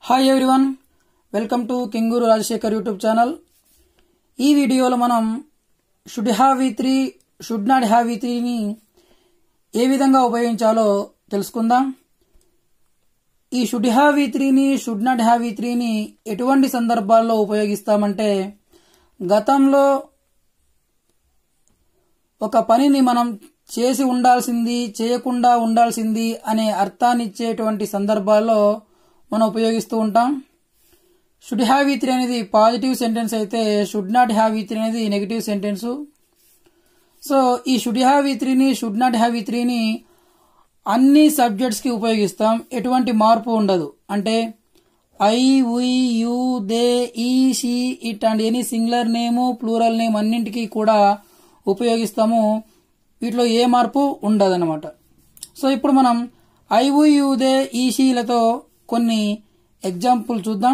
hi everyone welcome to Kinguru Rajasekhar YouTube channel ఈ వీడియోలో మనం should have V three should not have V త్రీని ఏ విధంగా ఉపయోగించాలో తెలుసుకుందాం ఈ షుడ్ హ్యావ్ వి త్రీని షుడ్ నాట్ హ్యావ్ వి త్రీని ఎటువంటి సందర్భాల్లో ఉపయోగిస్తామంటే గతంలో ఒక పనిని మనం చేసి ఉండాల్సింది చేయకుండా ఉండాల్సింది అనే అర్థాన్ని ఇచ్చేటువంటి సందర్భాల్లో మనం ఉపయోగిస్తూ ఉంటాం షుడ్ హ్యావ్ ఈ త్రీ అనేది పాజిటివ్ సెంటెన్స్ అయితే షుడ్ నాట్ హ్యావ్ ఈ త్రీ అనేది నెగిటివ్ సెంటెన్స్ సో ఈ షుడ్ హ్యావ్ ఈ త్రీని షుడ్ నాట్ హ్యావ్ ఈ త్రీని అన్ని సబ్జెక్ట్స్ కి ఉపయోగిస్తాం ఎటువంటి మార్పు ఉండదు అంటే I we you they he she it and any singular name plural name అన్నింటికి కూడా ఉపయోగిస్తాము వీటిలో ఏ మార్పు ఉండదన్నమాట సో ఇప్పుడు మనం ఐ ఉయ్ యు దే ఈ షీలతో కొన్ని ఎగ్జాంపుల్ చూద్దాం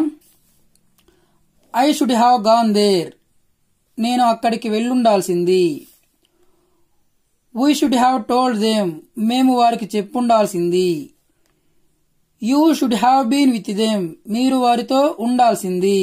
I should have gone there నేను అక్కడికి వెళ్ళుండాల్సింది we should have told them మేము వారికి చెప్పుండాల్సింది you should have been with them మీరు వారితో ఉండాల్సింది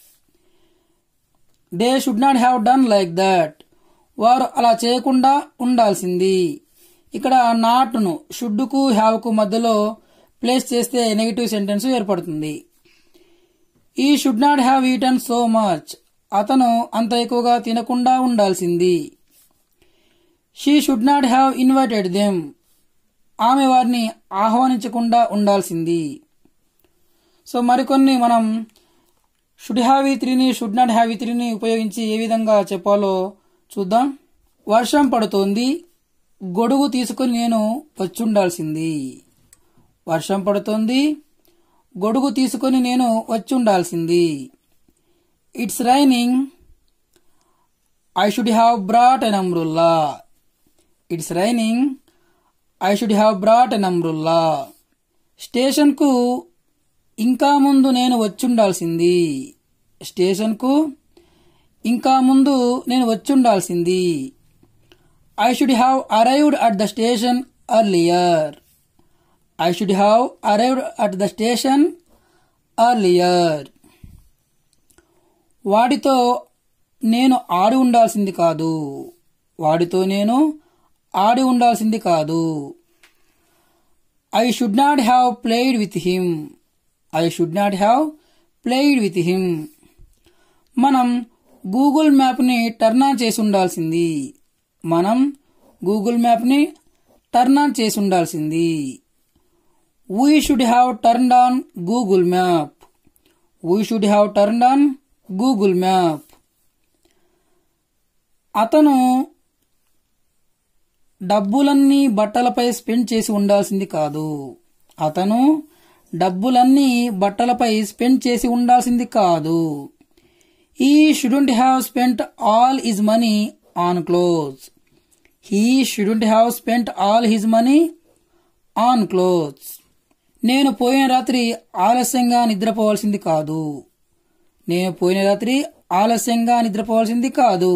they should not have done like that వారు అలా చేయకుండా ఉండాల్సింది ఇక్కడ నాట్ను షుడ్కు హ్యావ్కు మధ్యలో ప్లేస్ చేస్తే నెగిటివ్ సెంటెన్స్ ఏర్పడుతుంది he should not have eaten so much అతను అంత ఎక్కువగా తినకుండా ఉండాల్సింది she should not have invited them ఆమె వారిని ఆహ్వానించకుండా ఉండాల్సింది సో మరికొన్ని మనం షుడ్ హ్యావ్ ఈ త్రీని షుడ్ నాట్ హ్యావ్ ఈ త్రీని ఉపయోగించి ఏ విధంగా చెప్పాలో చూద్దాం వర్షం పడుతోంది గొడుగు తీసుకుని నేను వచ్చుండాల్సింది వర్షం పడుతోంది గొడుగు తీసుకుని నేను వచ్చుండాల్సింది it's raining I should have brought an umbrella it's raining I should have brought an umbrella స్టేషన్కు ఇంకా ముందు నేను వచ్చుండాల్సింది స్టేషన్కు ఇంకా ముందు నేను వచ్చుండాల్సింది I should have arrived at the station earlier I should have arrived at the station earlier వాడితో నేను ఆడి ఉండాల్సింది కాదు వాడితో నేను ఆడి ఉండాల్సింది కాదు I should not have played with him I should not have played with him మనం గూగుల్ మ్యాప్ని టర్న్ ఆన్ చేసి ఉండాల్సింది మనం గూగుల్ మ్యాప్ని టర్న్ ఆన్ చేసి ఉండాల్సింది we should have turn on Google map we should have turn on Google map అతను డబ్బులన్నీ బట్టలపై స్పెండ్ చేసి ఉండాల్సింది కాదు అతను డబ్బులన్నీ బట్టలపై స్పెండ్ చేసి ఉండాల్సింది కాదు he shouldn't have spent all his money on clothes he shouldn't have spent all his money on clothes నేను పోయిన రాత్రి ఆలస్యంగా నిద్రపోవాల్సింది కాదు నేను పోయిన రాత్రి ఆలస్యంగా నిద్రపోవాల్సింది కాదు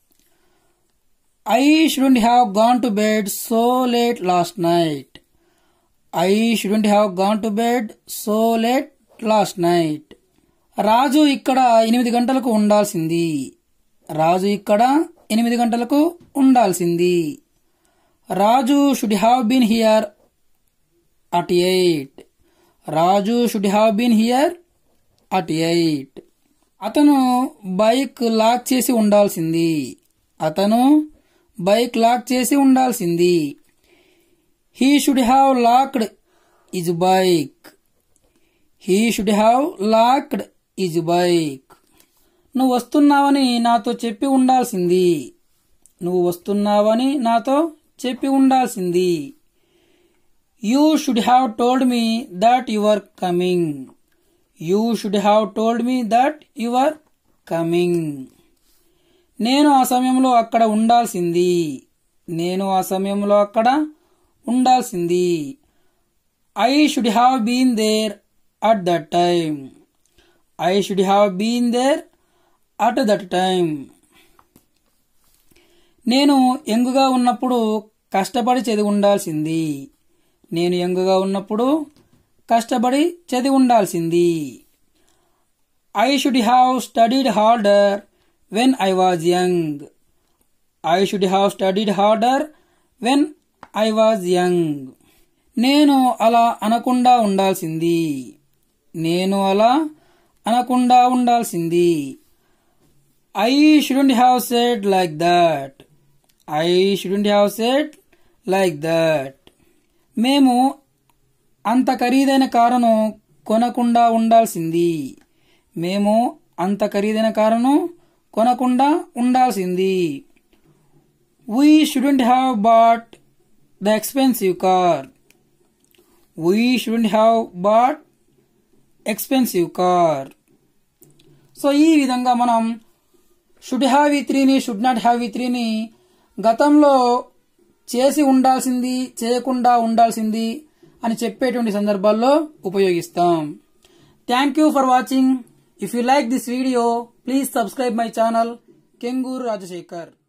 I shouldn't have gone to bed so late last night I shouldn't have gone to bed so late last night Raju ఇక్కడ ఎనిమిది గంటలకు ఉండాల్సింది రాజు ఇక్కడ ఎనిమిది గంటలకు ఉండాల్సింది Raju should have been here at eight Raju should have been here at eight అతను bike lock చేసి ఉండాల్సింది అతను బైక్ లాక్ చేసి ఉండాల్సింది he should have locked his bike he should have locked his bike నువ్వు వస్తున్నావని నాతో చెప్పి ఉండాల్సింది నువ్వు వస్తున్నావని నాతో చెప్పి ఉండాల్సింది you should have told me that you are coming you should have told me that you are coming నేను ఆ సమయంలో అక్కడ ఉండాల్సింది నేను ఆ సమయంలో అక్కడ ఉండాల్సింది I should have been there at that time I should have been there at that time నేను యంగుగా ఉన్నప్పుడు కష్టపడి చదివి ఉండాల్సింది నేను యంగుగా ఉన్నప్పుడు కష్టపడి చదివి ఉండాల్సింది I should have studied harder when I was young I should have studied harder when I was young నేను అలా అనకుండా ఉండాల్సింది నేను అలా అనకుండా ఉండాల్సింది I shouldn't have said like that I shouldn't have said like that మేము అంత ఖరీదైన కారును కొనకుండా ఉండాల్సింది మేము అంత ఖరీదైన కారును కొనకుండా ఉండాల్సింది we shouldn't have bought the expensive car we shouldn't have bought expensive car so ఈ విధంగా మనం షుడ్ హ్యావ్ ఈ త్రీని షుడ్ నాట్ హ్యావ్ ఈ త్రీని గతంలో చేసి ఉండాల్సింది చేయకుండా ఉండాల్సింది అని చెప్పేటువంటి సందర్భాల్లో ఉపయోగిస్తాం thank you for watching if you like this video please subscribe my channel Kenguru Rajasekhar